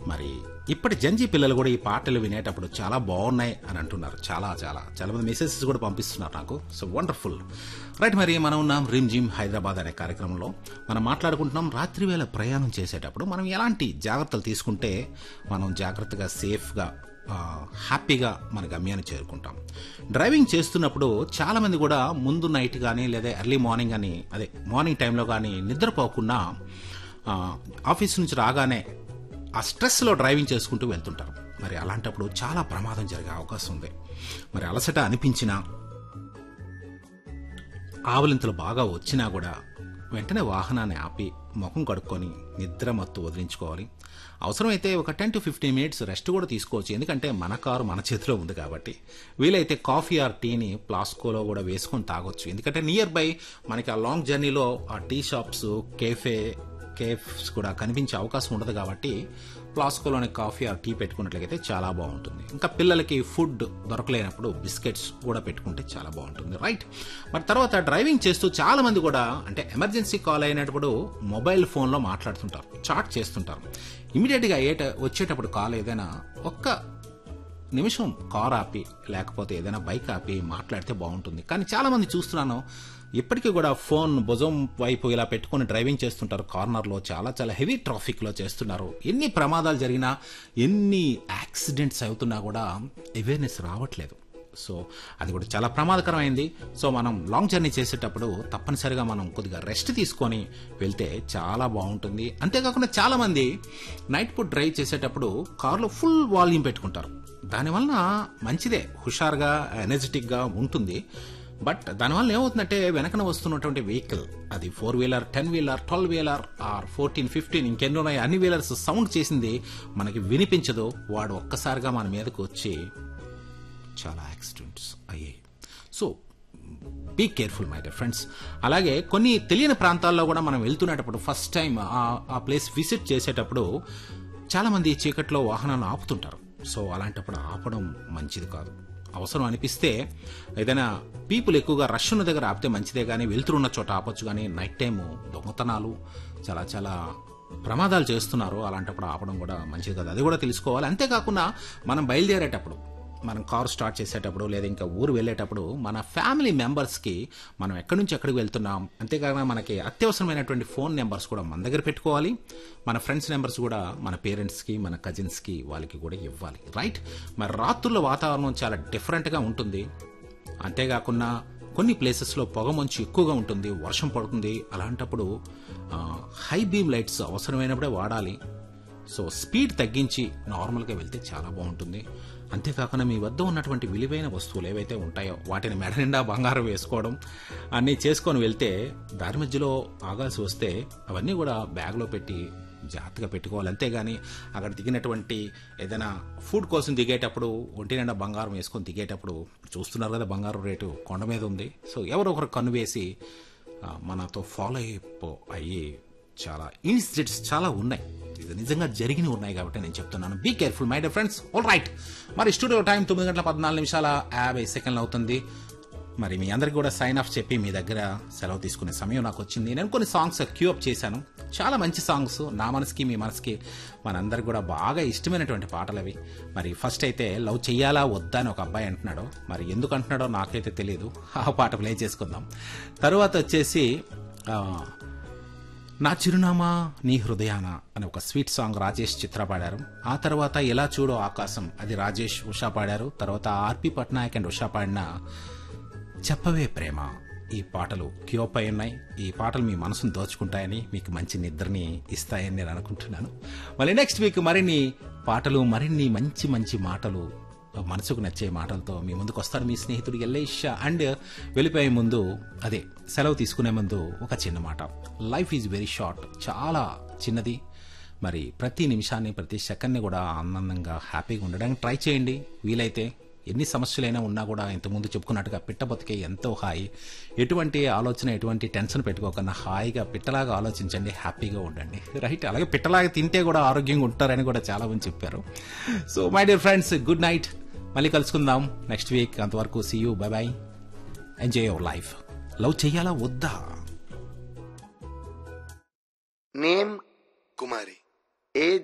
మరి ఇప్పటి జంజీ పిల్లలు కూడా ఈ పాటలు వినేటప్పుడు చాలా బాగున్నాయి అని అంటున్నారు చాలా చాలా చాలా మంది మెసేజెస్ కూడా పంపిస్తున్నారు నాకు సో వండర్ఫుల్ రైట్ మరి మనం ఉన్నాం రిమ్ జిమ్ హైదరాబాద్ అనే కార్యక్రమంలో మనం మాట్లాడుకుంటున్నాం రాత్రి వేళ ప్రయాణం చేసేటప్పుడు మనం ఎలాంటి జాగ్రత్తలు తీసుకుంటే మనం జాగ్రత్తగా సేఫ్గా ఆ, హ్యాపీగా మన గమ్యాన్ని చేరుకుంటాం డ్రైవింగ్ చేస్తున్నప్పుడు చాలా మంది కూడా ముందు నైట్ కానీ లేదా ఎర్లీ మార్నింగ్ కానీ అదే మార్నింగ్ టైంలో కానీ నిద్రపోకుండా ఆ, ఆఫీస్ నుంచి రాగానే ఆ స్ట్రెస్లో డ్రైవింగ్ చేసుకుంటూ వెళ్తుంటారు మరి అలాంటప్పుడు చాలా ప్రమాదం జరిగే అవకాశం ఉంది మరి అలసట అనిపించినా ఆవలింతలు బాగా వచ్చినా కూడా వెంటనే వాహనాన్ని ఆపి ముఖం కడుక్కొని నిద్ర మత్తు వదిలించుకోవాలి అవసరమైతే ఒక ten to fifteen minutes rest కూడా తీసుకోవచ్చు ఎందుకంటే మన కారు మన చేతిలో ఉంది కాబట్టి వీలైతే కాఫీ ఆర్ టీని ప్లాస్కోలో కూడా వేసుకొని తాగొచ్చు ఎందుకంటే నియర్ బై మనకి ఆ లాంగ్ జర్నీలో ఆ టీ షాప్స్ కేఫే కేఫ్స్ కూడా కనిపించే అవకాశం ఉండదు కాబట్టి ప్లాస్కోలోని కాఫీ ఆ టీ పెట్టుకున్నట్లయితే చాలా బాగుంటుంది ఇంకా పిల్లలకి ఫుడ్ దొరకలేనప్పుడు బిస్కెట్స్ కూడా పెట్టుకుంటే చాలా బాగుంటుంది రైట్ మరి తర్వాత డ్రైవింగ్ చేస్తూ చాలా మంది కూడా అంటే ఎమర్జెన్సీ కాల్ అయినప్పుడు మొబైల్ ఫోన్లో మాట్లాడుతుంటారు చాట్ చేస్తుంటారు ఇమీడియట్గా ఏట వచ్చేటప్పుడు కాల్ ఏదైనా ఒక్క నిమిషం కార్ ఆపి లేకపోతే ఏదైనా బైక్ ఆపి మాట్లాడితే బాగుంటుంది కానీ చాలా మంది చూస్తున్నాను ఇప్పటికీ కూడా ఫోన్ భుజం వైపు ఇలా పెట్టుకొని డ్రైవింగ్ చేస్తుంటారు కార్నర్లో చాలా చాలా హెవీ ట్రాఫిక్లో చేస్తున్నారు ఎన్ని ప్రమాదాలు జరిగినా ఎన్ని యాక్సిడెంట్స్ అవుతున్నా కూడా అవేర్నెస్ రావట్లేదు సో అది కూడా చాలా ప్రమాదకరమైంది సో మనం లాంగ్ జర్నీ చేసేటప్పుడు తప్పనిసరిగా మనం కొద్దిగా రెస్ట్ తీసుకొని వెళ్తే చాలా బాగుంటుంది అంతేకాకుండా చాలా మంది నైట్ పూట్ డ్రైవ్ చేసేటప్పుడు కార్లో ఫుల్ వాల్యూమ్ పెట్టుకుంటారు దానివలన మంచిదే హుషారుగా ఎనర్జెటిక్గా ఉంటుంది బట్ దానివల్ల ఏమవుతుందంటే వెనకన వస్తున్నటువంటి వెహికల్ అది four wheeler ten wheeler twelve wheeler or fourteen fifteen ఇంకెన్నో ఉన్నాయి అన్ని వీలర్స్ సౌండ్ చేసింది మనకి వినిపించదు వాడు ఒక్కసారిగా మన మీదకు వచ్చి చాలా యాక్సిడెంట్స్ అయ్యాయి so be careful my dear friends అలాగే కొన్ని తెలియని ప్రాంతాల్లో కూడా మనం వెళ్తున్నప్పుడు ఫస్ట్ టైం ఆ ప్లేస్ విజిట్ చేసేటప్పుడు చాలామంది చీకట్లో వాహనాలను ఆపుతుంటారు సో అలాంటప్పుడు ఆపడం మంచిది కాదు అవసరం అనిపిస్తే ఏదైనా పీపుల్ ఎక్కువగా రష్ ఉన్న దగ్గర ఆపితే మంచిదే కానీ వెళ్తున్న చోట ఆపొచ్చు కానీ నైట్ టైం దొంగతనాలు చాలా చాలా ప్రమాదాలు చేస్తున్నారు అలాంటప్పుడు ఆపడం కూడా మంచిది కాదు అది కూడా తెలుసుకోవాలి అంతేకాకుండా మనం బయలుదేరేటప్పుడు మనం కారు స్టార్ట్ చేసేటప్పుడు లేదా ఇంకా ఊరు వెళ్ళేటప్పుడు మన ఫ్యామిలీ మెంబర్స్కి మనం ఎక్కడి నుంచి ఎక్కడికి వెళ్తున్నాం అంతేకాకుండా మనకి అత్యవసరమైనటువంటి ఫోన్ నెంబర్స్ కూడా మన దగ్గర పెట్టుకోవాలి మన ఫ్రెండ్స్ నెంబర్స్ కూడా మన పేరెంట్స్కి మన కజిన్స్కి వాళ్ళకి కూడా ఇవ్వాలి రైట్ మరి రాత్రుల వాతావరణం చాలా డిఫరెంట్గా ఉంటుంది అంతేకాకుండా కొన్ని ప్లేసెస్లో పొగ మంచు ఎక్కువగా ఉంటుంది వర్షం పడుతుంది అలాంటప్పుడు ఆ, హై బీమ్ లైట్స్ అవసరమైనప్పుడే వాడాలి సో స్పీడ్ తగ్గించి నార్మల్గా వెళ్తే చాలా బాగుంటుంది అంతేకాకుండా మీ వద్ద ఉన్నటువంటి విలువైన వస్తువులు ఏవైతే ఉంటాయో వాటిని మెడ నిండా బంగారం వేసుకోవడం అన్నీ చేసుకొని వెళ్తే దారి మధ్యలో ఆగాల్సి వస్తే అవన్నీ కూడా బ్యాగ్లో పెట్టి జాగ్రత్తగా పెట్టుకోవాలి అంతేగాని అక్కడ దిగినటువంటి ఏదైనా ఫుడ్ కోసం దిగేటప్పుడు ఒంటి నిండా బంగారం వేసుకొని దిగేటప్పుడు చూస్తున్నారు కదా బంగారం రేటు కొండ మీద ఉంది సో ఎవరో ఒకరు కన్ను వేసి ఆ, మనతో ఫాలో అయిపో అయ్యి చాలా ఇన్సిడెంట్స్ చాలా ఉన్నాయి ఇది నిజంగా జరిగినవి ఉన్నాయి కాబట్టి నేను చెప్తున్నాను be careful my dear friends all right మరి స్టూడియో టైం తొమ్మిది గంటల పద్నాలుగు నిమిషాల యాభై సెకండ్లు అవుతుంది మరి మీ అందరికి కూడా సైన్ ఆఫ్ చెప్పి మీ దగ్గర సెలవు తీసుకునే సమయం నాకు వచ్చింది నేను కొన్ని సాంగ్స్ క్యూ అప్ చేశాను చాలా మంచి సాంగ్స్ నా మనసుకి మీ మనసుకి మనందరికి కూడా బాగా ఇష్టమైనటువంటి పాటలు అవి మరి ఫస్ట్ అయితే లవ్ చెయ్యాలా వద్దా అని ఒక అబ్బాయి అంటున్నాడు మరి ఎందుకు అంటున్నాడో నాకైతే తెలియదు ఆ పాట ప్లే చేసుకుందాం తరువాత వచ్చేసి ఆ, నా చిరునామా నీ హృదయాన అని ఒక స్వీట్ సాంగ్ రాజేష్ చిత్ర పాడారు ఆ తర్వాత ఎలా చూడో ఆకాశం అది రాజేష్ ఉషా పాడారు తర్వాత ఆర్పి పట్నాయక్ అండ్ ఉషా పాడిన చెప్పవే ప్రేమ ఈ పాటలు క్యూప్ అయి ఉన్నాయి ఈ పాటలు మీ మనసును దోచుకుంటాయని మీకు మంచి నిద్రని ఇస్తాయని నేను అనుకుంటున్నాను మళ్ళీ నెక్స్ట్ వీక్ మరిన్ని పాటలు మరిన్ని మంచి మంచి మాటలు మనసుకు నచ్చే మాటలతో మీ ముందుకు వస్తాడు మీ స్నేహితుడు ఎల్లేష్ అండ్ వెళ్ళిపోయే ముందు అదే సెలవు తీసుకునే ముందు ఒక చిన్న మాట లైఫ్ ఈజ్ వెరీ షార్ట్ చాలా చిన్నది మరి ప్రతి నిమిషాన్ని ప్రతి సెకండ్ని కూడా ఆనందంగా హ్యాపీగా ఉండడానికి ట్రై చేయండి వీలైతే ఎన్ని సమస్యలైనా ఉన్నా కూడా ఇంతకుముందు చెప్పుకున్నట్టుగా పిట్ట బతికే ఎంతో హాయి ఎటువంటి ఆలోచన ఎటువంటి టెన్షన్ పెట్టుకోకుండా హాయిగా పిట్టలాగా ఆలోచించండి హ్యాపీగా ఉండండి రైట్ అలాగే పిట్టలాగా తింటే కూడా ఆరోగ్యంగా ఉంటారని కూడా చాలా మంది చెప్పారు so my dear friends good night మళ్ళీ కలుసుకుందాం నెక్స్ట్ వీక్ అంతవరకు see you bye bye enjoy your life love చెయ్యాలా వద్దా నేమ్ కుమారి ఏ